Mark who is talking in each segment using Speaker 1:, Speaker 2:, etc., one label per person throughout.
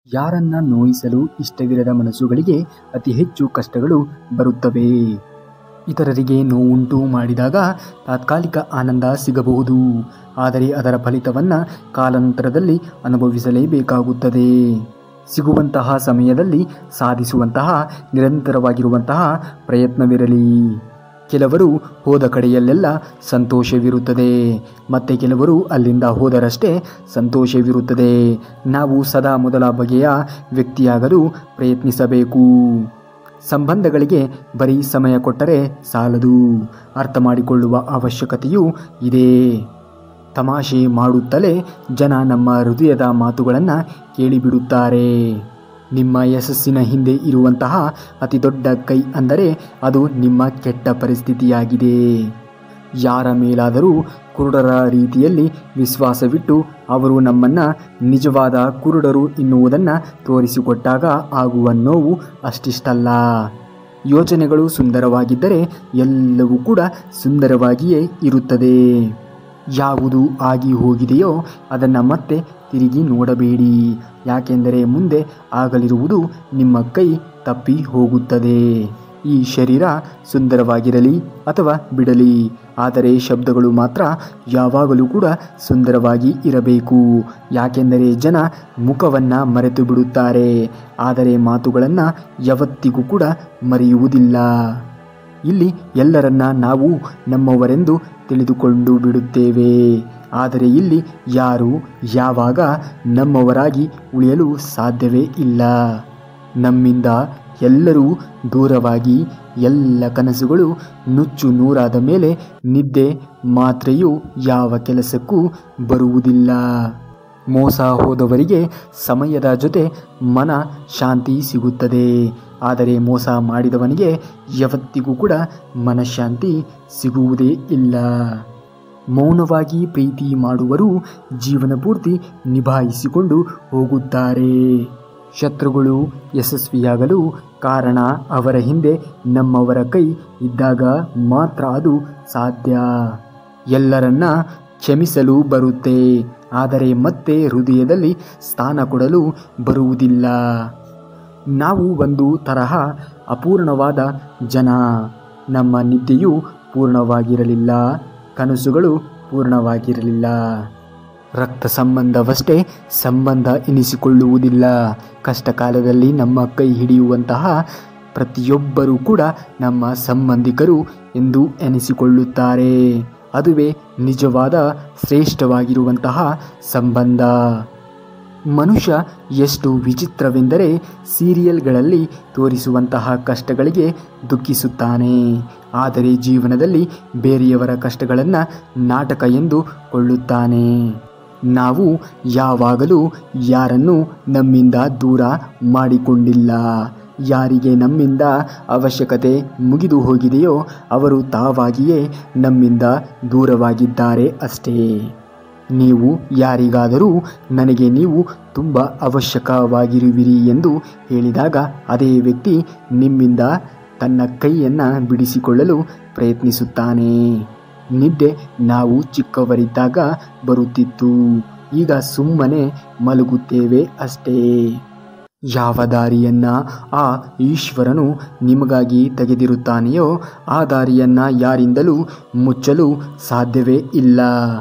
Speaker 1: ಯಾರನ್ನ ನೋಯಿಸಲು ಇಷ್ಟವಿರದ ಮನಸ್ಸುಗಳಿಗೆ ಅತಿ ಹೆಚ್ಚು ಕಷ್ಟಗಳು ಬರುತ್ತವೆ ಇತರರಿಗೆ ನೋವುಂಟು ಮಾಡಿದಾಗ ತಾತ್ಕಾಲಿಕ ಆನಂದ ಸಿಗಬಹುದು ಆದರೆ ಅದರ ಫಲಿತವನ್ನು ಕಾಲಾನಂತರದಲ್ಲಿ ಅನುಭವಿಸಲೇಬೇಕಾಗುತ್ತದೆ ಸಿಗುವಂತಹ ಸಮಯದಲ್ಲಿ ಸಾಧಿಸುವಂತಹ ನಿರಂತರವಾಗಿರುವಂತಹ ಪ್ರಯತ್ನವಿರಲಿ ಕೆಲವರು ಹೋದ ಕಡೆಯಲ್ಲೆಲ್ಲ ಸಂತೋಷವಿರುತ್ತದೆ ಮತ್ತೆ ಕೆಲವರು ಅಲ್ಲಿಂದ ಹೋದರಷ್ಟೇ ಸಂತೋಷವಿರುತ್ತದೆ ನಾವು ಸದಾ ಮೊದಲ ಬಗೆಯ ವ್ಯಕ್ತಿಯಾಗಲು ಪ್ರಯತ್ನಿಸಬೇಕು ಸಂಬಂಧಗಳಿಗೆ ಬರೀ ಸಮಯ ಕೊಟ್ಟರೆ ಸಾಲದು ಅರ್ಥ ಮಾಡಿಕೊಳ್ಳುವ ಅವಶ್ಯಕತೆಯೂ ಇದೆ ತಮಾಷೆ ಮಾಡುತ್ತಲೇ ಜನ ನಮ್ಮ ಹೃದಯದ ಮಾತುಗಳನ್ನು ಕೇಳಿಬಿಡುತ್ತಾರೆ ನಿಮ್ಮ ಯಶಸ್ಸಿನ ಹಿಂದೆ ಇರುವಂತಹ ಅತಿ ದೊಡ್ಡ ಕೈ ಅಂದರೆ ಅದು ನಿಮ್ಮ ಕೆಟ್ಟ ಪರಿಸ್ಥಿತಿಯಾಗಿದೆ ಯಾರ ಮೇಲಾದರೂ ಕುರುಡರ ರೀತಿಯಲ್ಲಿ ವಿಶ್ವಾಸವಿಟ್ಟು ಅವರು ನಮ್ಮನ್ನು ನಿಜವಾದ ಕುರುಡರು ಎನ್ನುವುದನ್ನು ತೋರಿಸಿಕೊಟ್ಟಾಗ ಆಗುವ ನೋವು ಅಷ್ಟಿಷ್ಟಲ್ಲ ಯೋಚನೆಗಳು ಸುಂದರವಾಗಿದ್ದರೆ ಎಲ್ಲವೂ ಕೂಡ ಸುಂದರವಾಗಿಯೇ ಇರುತ್ತದೆ ಯಾವುದು ಆಗಿ ಹೋಗಿದೆಯೋ ಅದನ್ನು ಮತ್ತೆ ತಿರುಗಿ ನೋಡಬೇಡಿ ಯಾಕೆಂದರೆ ಮುಂದೆ ಆಗಲಿರುವುದು ನಿಮ್ಮ ಕೈ ತಪ್ಪಿ ಹೋಗುತ್ತದೆ ಈ ಶರೀರ ಸುಂದರವಾಗಿರಲಿ ಅಥವಾ ಬಿಡಲಿ ಆದರೆ ಶಬ್ದಗಳು ಮಾತ್ರ ಯಾವಾಗಲೂ ಕೂಡ ಸುಂದರವಾಗಿ ಇರಬೇಕು ಯಾಕೆಂದರೆ ಜನ ಮುಖವನ್ನು ಮರೆತು ಬಿಡುತ್ತಾರೆ ಆದರೆ ಮಾತುಗಳನ್ನು ಯಾವತ್ತಿಗೂ ಕೂಡ ಮರೆಯುವುದಿಲ್ಲ ಇಲ್ಲಿ ಎಲ್ಲರನ್ನ ನಾವು ನಮ್ಮವರೆಂದು ತಿಳಿದುಕೊಂಡು ಬಿಡುತ್ತೇವೆ ಆದರೆ ಇಲ್ಲಿ ಯಾರು ಯಾವಾಗ ನಮ್ಮವರಾಗಿ ಉಳಿಯಲು ಸಾಧ್ಯವೇ ಇಲ್ಲ ನಮ್ಮಿಂದ ಎಲ್ಲರೂ ದೂರವಾಗಿ ಎಲ್ಲ ಕನಸುಗಳು ನುಚ್ಚು ನೂರಾದ ಮೇಲೆ ನಿದ್ದೆ ಮಾತ್ರೆಯು ಯಾವ ಕೆಲಸಕ್ಕೂ ಬರುವುದಿಲ್ಲ ಮೋಸ ಹೋದವರಿಗೆ ಸಮಯದ ಜೊತೆ ಮನ ಶಾಂತಿ ಸಿಗುತ್ತದೆ ಆದರೆ ಮೋಸ ಮಾಡಿದವನಿಗೆ ಯಾವತ್ತಿಗೂ ಕೂಡ ಮನಃಶಾಂತಿ ಸಿಗುವುದೇ ಇಲ್ಲ ಮೌನವಾಗಿ ಪ್ರೀತಿ ಮಾಡುವರು ಜೀವನ ಪೂರ್ತಿ ನಿಭಾಯಿಸಿಕೊಂಡು ಹೋಗುತ್ತಾರೆ ಶತ್ರುಗಳು ಯಶಸ್ವಿಯಾಗಲು ಕಾರಣ ಅವರ ಹಿಂದೆ ನಮ್ಮವರ ಕೈ ಇದ್ದಾಗ ಮಾತ್ರ ಅದು ಸಾಧ್ಯ ಎಲ್ಲರನ್ನ ಕ್ಷಮಿಸಲು ಬರುತ್ತೆ ಆದರೆ ಮತ್ತೆ ಹೃದಯದಲ್ಲಿ ಸ್ಥಾನ ಕೊಡಲು ಬರುವುದಿಲ್ಲ ನಾವು ಒಂದು ತರಹ ಅಪೂರ್ಣವಾದ ಜನ ನಮ್ಮ ನಿದ್ದೆಯು ಪೂರ್ಣವಾಗಿರಲಿಲ್ಲ ಕನಸುಗಳು ಪೂರ್ಣವಾಗಿರಲಿಲ್ಲ ರಕ್ತ ಸಂಬಂಧವಷ್ಟೇ ಸಂಬಂಧ ಎನಿಸಿಕೊಳ್ಳುವುದಿಲ್ಲ ಕಷ್ಟ ಕಾಲದಲ್ಲಿ ನಮ್ಮ ಕೈ ಹಿಡಿಯುವಂತಹ ಪ್ರತಿಯೊಬ್ಬರೂ ಕೂಡ ನಮ್ಮ ಸಂಬಂಧಿಕರು ಎಂದು ಎನಿಸಿಕೊಳ್ಳುತ್ತಾರೆ ಅದುವೇ ನಿಜವಾದ ಶ್ರೇಷ್ಠವಾಗಿರುವಂತಹ ಸಂಬಂಧ ಮನುಷ್ಯ ಎಷ್ಟು ವಿಚಿತ್ರವೆಂದರೆ ಸೀರಿಯಲ್ಗಳಲ್ಲಿ ತೋರಿಸುವಂತಹ ಕಷ್ಟಗಳಿಗೆ ದುಃಖಿಸುತ್ತಾನೆ ಆದರೆ ಜೀವನದಲ್ಲಿ ಬೇರೆಯವರ ಕಷ್ಟಗಳನ್ನು ನಾಟಕ ಎಂದು ಕೊಳ್ಳುತ್ತಾನೆ ನಾವು ಯಾವಾಗಲೂ ಯಾರನ್ನು ನಮ್ಮಿಂದ ದೂರ ಮಾಡಿಕೊಂಡಿಲ್ಲ ಯಾರಿಗೆ ನಮ್ಮಿಂದ ಅವಶ್ಯಕತೆ ಮುಗಿದು ಹೋಗಿದೆಯೋ ಅವರು ತಾವಾಗಿಯೇ ನಮ್ಮಿಂದ ದೂರವಾಗಿದ್ದಾರೆ ಅಷ್ಟೇ ನೀವು ಯಾರಿಗಾದರೂ ನನಗೆ ನೀವು ತುಂಬ ಅವಶ್ಯಕವಾಗಿರುವಿರಿ ಎಂದು ಹೇಳಿದಾಗ ಅದೇ ವ್ಯಕ್ತಿ ನಿಮ್ಮಿಂದ ತನ್ನ ಕೈಯನ್ನು ಬಿಡಿಸಿಕೊಳ್ಳಲು ಪ್ರಯತ್ನಿಸುತ್ತಾನೆ ನಿದ್ದೆ ನಾವು ಚಿಕ್ಕವರಿದ್ದಾಗ ಬರುತ್ತಿತ್ತು ಈಗ ಸುಮ್ಮನೆ ಮಲಗುತ್ತೇವೆ ಅಷ್ಟೇ ಯಾವ ದಾರಿಯನ್ನ ಆ ಈಶ್ವರನು ನಿಮಗಾಗಿ ತೆಗೆದಿರುತ್ತಾನೆಯೋ ಆ ದಾರಿಯನ್ನ ಯಾರಿಂದಲೂ ಮುಚ್ಚಲು ಸಾಧ್ಯವೇ ಇಲ್ಲ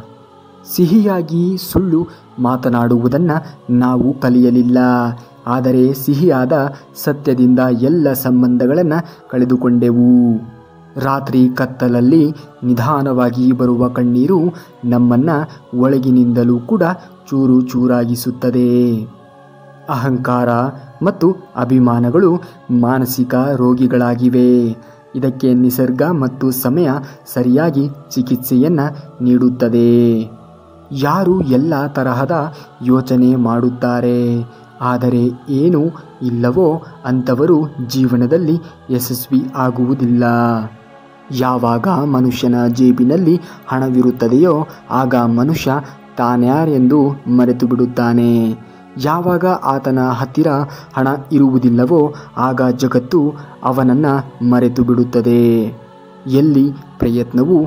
Speaker 1: ಸಿಹಿಯಾಗಿ ಸುಳ್ಳು ಮಾತನಾಡುವುದನ್ನು ನಾವು ಕಲಿಯಲಿಲ್ಲ ಆದರೆ ಸಿಹಿಯಾದ ಸತ್ಯದಿಂದ ಎಲ್ಲ ಸಂಬಂಧಗಳನ್ನು ಕಳೆದುಕೊಂಡೆವು ರಾತ್ರಿ ಕತ್ತಲಲ್ಲಿ ನಿಧಾನವಾಗಿ ಬರುವ ಕಣ್ಣೀರು ನಮ್ಮನ್ನು ಒಳಗಿನಿಂದಲೂ ಕೂಡ ಚೂರು ಚೂರಾಗಿಸುತ್ತದೆ ಅಹಂಕಾರ ಮತ್ತು ಅಭಿಮಾನಗಳು ಮಾನಸಿಕ ರೋಗಿಗಳಾಗಿವೆ ಇದಕ್ಕೆ ನಿಸರ್ಗ ಮತ್ತು ಸಮಯ ಸರಿಯಾಗಿ ಚಿಕಿತ್ಸೆಯನ್ನು ನೀಡುತ್ತದೆ ಯಾರು ಎಲ್ಲ ತರಹದ ಯೋಚನೆ ಮಾಡುತ್ತಾರೆ ಆದರೆ ಏನು ಇಲ್ಲವೋ ಅಂಥವರು ಜೀವನದಲ್ಲಿ ಯಶಸ್ವಿ ಆಗುವುದಿಲ್ಲ ಯಾವಾಗ ಮನುಷ್ಯನ ಜೇಬಿನಲ್ಲಿ ಹಣವಿರುತ್ತದೆಯೋ ಆಗ ಮನುಷ್ಯ ತಾನ್ಯಾರೆಂದು ಮರೆತು ಬಿಡುತ್ತಾನೆ ಯಾವಾಗ ಆತನ ಹತ್ತಿರ ಹಣ ಇರುವುದಿಲ್ಲವೋ ಆಗ ಜಗತ್ತು ಅವನನ್ನು ಮರೆತು ಬಿಡುತ್ತದೆ ಎಲ್ಲಿ ಪ್ರಯತ್ನವು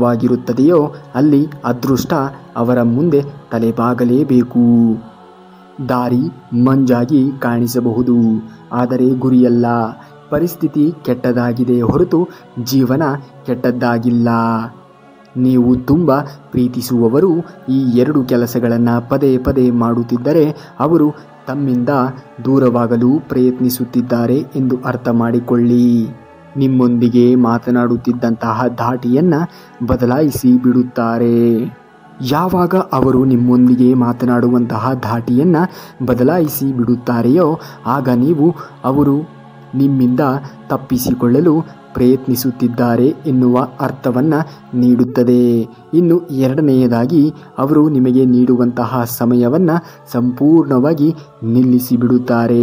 Speaker 1: ಎತ್ತರವಾಗಿರುತ್ತದೆಯೋ ಅಲ್ಲಿ ಅದೃಷ್ಟ ಅವರ ಮುಂದೆ ತಲೆಬಾಗಲೇಬೇಕು ದಾರಿ ಮಂಜಾಗಿ ಕಾಣಿಸಬಹುದು ಆದರೆ ಗುರಿಯಲ್ಲ ಪರಿಸ್ಥಿತಿ ಕೆಟ್ಟದಾಗಿದೆ ಹೊರತು ಜೀವನ ಕೆಟ್ಟದ್ದಾಗಿಲ್ಲ ನೀವು ತುಂಬ ಪ್ರೀತಿಸುವವರು ಈ ಎರಡು ಕೆಲಸಗಳನ್ನು ಪದೇ ಪದೇ ಮಾಡುತ್ತಿದ್ದರೆ ಅವರು ತಮ್ಮಿಂದ ದೂರವಾಗಲು ಪ್ರಯತ್ನಿಸುತ್ತಿದ್ದಾರೆ ಎಂದು ಅರ್ಥ ಮಾಡಿಕೊಳ್ಳಿ ನಿಮ್ಮೊಂದಿಗೆ ಮಾತನಾಡುತ್ತಿದ್ದಂತಹ ಧಾಟಿಯನ್ನು ಬದಲಾಯಿಸಿ ಬಿಡುತ್ತಾರೆ ಯಾವಾಗ ಅವರು ನಿಮ್ಮೊಂದಿಗೆ ಮಾತನಾಡುವಂತಹ ಧಾಟಿಯನ್ನು ಬದಲಾಯಿಸಿ ಬಿಡುತ್ತಾರೆಯೋ ಆಗ ನೀವು ಅವರು ನಿಮ್ಮಿಂದ ತಪ್ಪಿಸಿಕೊಳ್ಳಲು ಪ್ರಯತ್ನಿಸುತ್ತಿದ್ದಾರೆ ಎನ್ನುವ ಅರ್ಥವನ್ನು ನೀಡುತ್ತದೆ ಇನ್ನು ಎರಡನೆಯದಾಗಿ ಅವರು ನಿಮಗೆ ನೀಡುವಂತಹ ಸಮಯವನ್ನು ಸಂಪೂರ್ಣವಾಗಿ ನಿಲ್ಲಿಸಿಬಿಡುತ್ತಾರೆ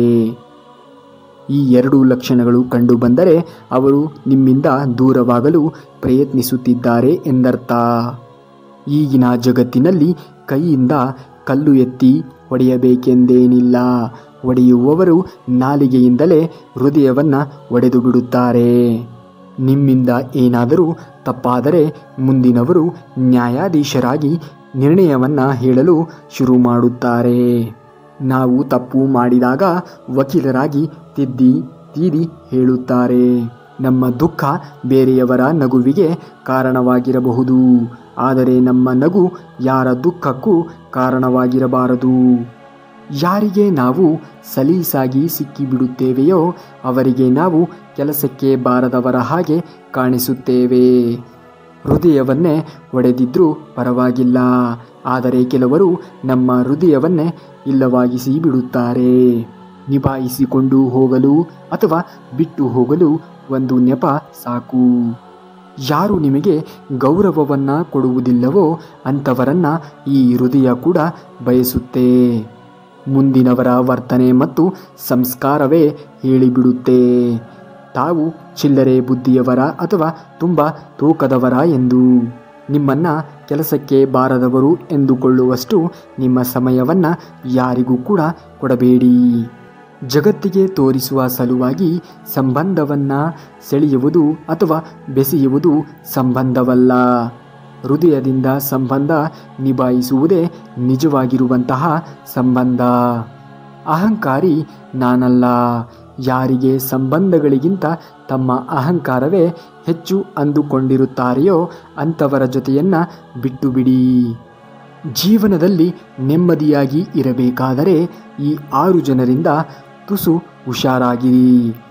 Speaker 1: ಈ ಎರಡು ಲಕ್ಷಣಗಳು ಕಂಡುಬಂದರೆ ಅವರು ನಿಮ್ಮಿಂದ ದೂರವಾಗಲು ಪ್ರಯತ್ನಿಸುತ್ತಿದ್ದಾರೆ ಎಂದರ್ಥ ಈಗಿನ ಜಗತ್ತಿನಲ್ಲಿ ಕೈಯಿಂದ ಕಲ್ಲು ಎತ್ತಿ ಹೊಡೆಯಬೇಕೆಂದೇನಿಲ್ಲ ಒಡೆಯುವವರು ನಾಲಿಗೆಯಿಂದಲೇ ಹೃದಯವನ್ನು ಒಡೆದು ಬಿಡುತ್ತಾರೆ ನಿಮ್ಮಿಂದ ಏನಾದರೂ ತಪ್ಪಾದರೆ ಮುಂದಿನವರು ನ್ಯಾಯಾಧೀಶರಾಗಿ ನಿರ್ಣಯವನ್ನು ಹೇಳಲು ಶುರು ಮಾಡುತ್ತಾರೆ ನಾವು ತಪ್ಪು ಮಾಡಿದಾಗ ವಕೀಲರಾಗಿ ತಿದ್ದಿ ತೀದಿ ಹೇಳುತ್ತಾರೆ ನಮ್ಮ ದುಃಖ ಬೇರೆಯವರ ನಗುವಿಗೆ ಕಾರಣವಾಗಿರಬಹುದು ಆದರೆ ನಮ್ಮ ನಗು ಯಾರ ದುಃಖಕ್ಕೂ ಕಾರಣವಾಗಿರಬಾರದು ಯಾರಿಗೆ ನಾವು ಸಲೀಸಾಗಿ ಸಿಕ್ಕಿಬಿಡುತ್ತೇವೆಯೋ ಅವರಿಗೆ ನಾವು ಕೆಲಸಕ್ಕೆ ಬಾರದವರ ಹಾಗೆ ಕಾಣಿಸುತ್ತೇವೆ ಹೃದಯವನ್ನೇ ಒಡೆದಿದ್ರೂ ಪರವಾಗಿಲ್ಲ ಆದರೆ ಕೆಲವರು ನಮ್ಮ ಹೃದಯವನ್ನೇ ಇಲ್ಲವಾಗಿಸಿ ಬಿಡುತ್ತಾರೆ ನಿಭಾಯಿಸಿಕೊಂಡು ಹೋಗಲು ಅಥವಾ ಬಿಟ್ಟು ಹೋಗಲು ಒಂದು ನೆಪ ಸಾಕು ಯಾರು ನಿಮಗೆ ಗೌರವವನ್ನು ಕೊಡುವುದಿಲ್ಲವೋ ಅಂಥವರನ್ನ ಈ ಹೃದಯ ಕೂಡ ಬಯಸುತ್ತೆ ಮುಂದಿನವರ ವರ್ತನೆ ಮತ್ತು ಸಂಸ್ಕಾರವೇ ಹೇಳಿಬಿಡುತ್ತೆ ತಾವು ಚಿಲ್ಲರೆ ಬುದ್ಧಿಯವರ ಅಥವಾ ತುಂಬ ತೂಕದವರ ಎಂದು ನಿಮ್ಮನ್ನು ಕೆಲಸಕ್ಕೆ ಬಾರದವರು ಎಂದುಕೊಳ್ಳುವಷ್ಟು ನಿಮ್ಮ ಸಮಯವನ್ನು ಯಾರಿಗೂ ಕೂಡ ಕೊಡಬೇಡಿ ಜಗತ್ತಿಗೆ ತೋರಿಸುವ ಸಲುವಾಗಿ ಸಂಬಂಧವನ್ನು ಸೆಳೆಯುವುದು ಅಥವಾ ಬೆಸೆಯುವುದು ಸಂಬಂಧವಲ್ಲ ಹೃದಯದಿಂದ ಸಂಬಂಧ ನಿಭಾಯಿಸುವುದೇ ನಿಜವಾಗಿರುವಂತಹ ಸಂಬಂಧ ಅಹಂಕಾರಿ ನಾನಲ್ಲ ಯಾರಿಗೆ ಸಂಬಂಧಗಳಿಗಿಂತ ತಮ್ಮ ಅಹಂಕಾರವೇ ಹೆಚ್ಚು ಅಂದುಕೊಂಡಿರುತ್ತಾರೆಯೋ ಅಂಥವರ ಜೊತೆಯನ್ನು ಬಿಟ್ಟು ಬಿಡಿ ಜೀವನದಲ್ಲಿ ನೆಮ್ಮದಿಯಾಗಿ ಇರಬೇಕಾದರೆ ಈ ಆರು ಜನರಿಂದ ತುಸು ಹುಷಾರಾಗಿರಿ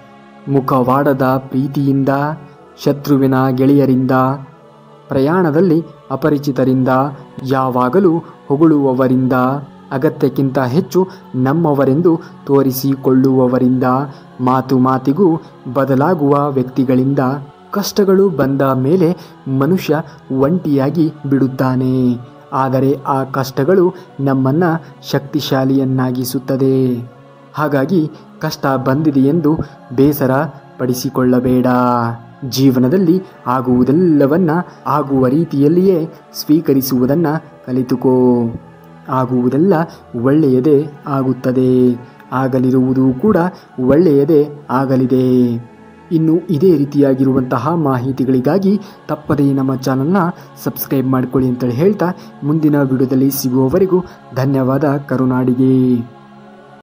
Speaker 1: ಮುಖವಾಡದ ಪ್ರೀತಿಯಿಂದ ಶತ್ರುವಿನ ಗೆಳೆಯರಿಂದ ಪ್ರಯಾಣದಲ್ಲಿ ಅಪರಿಚಿತರಿಂದ ಯಾವಾಗಲೂ ಹೊಗಳುವವರಿಂದ ಅಗತ್ಯಕ್ಕಿಂತ ಹೆಚ್ಚು ನಮ್ಮವರೆಂದು ತೋರಿಸಿಕೊಳ್ಳುವವರಿಂದ ಮಾತು ಮಾತಿಗೂ ಬದಲಾಗುವ ವ್ಯಕ್ತಿಗಳಿಂದ ಕಷ್ಟಗಳು ಬಂದ ಮೇಲೆ ಮನುಷ್ಯ ಒಂಟಿಯಾಗಿ ಬಿಡುತ್ತಾನೆ ಆದರೆ ಆ ಕಷ್ಟಗಳು ನಮ್ಮನ್ನು ಶಕ್ತಿಶಾಲಿಯನ್ನಾಗಿಸುತ್ತದೆ ಹಾಗಾಗಿ ಕಷ್ಟ ಬಂದಿದೆ ಎಂದು ಬೇಸರ ಪಡಿಸಿಕೊಳ್ಳಬೇಡ ಜೀವನದಲ್ಲಿ ಆಗುವುದೆಲ್ಲವನ್ನ ಆಗುವ ರೀತಿಯಲ್ಲಿಯೇ ಸ್ವೀಕರಿಸುವುದನ್ನು ಕಲಿತುಕೋ ಆಗುವುದೆಲ್ಲ ಒಳ್ಳೆಯದೇ ಆಗುತ್ತದೆ ಆಗಲಿರುವುದು ಕೂಡ ಒಳ್ಳೆಯದೇ ಆಗಲಿದೆ ಇನ್ನು ಇದೇ ರೀತಿಯಾಗಿರುವಂತಹ ಮಾಹಿತಿಗಳಿಗಾಗಿ ತಪ್ಪದೇ ನಮ್ಮ ಚಾನಲ್ನ ಸಬ್ಸ್ಕ್ರೈಬ್ ಮಾಡಿಕೊಳ್ಳಿ ಅಂತೇಳಿ ಹೇಳ್ತಾ ಮುಂದಿನ ವಿಡಿಯೋದಲ್ಲಿ ಸಿಗುವವರೆಗೂ ಧನ್ಯವಾದ ಕರುನಾಡಿಗೆ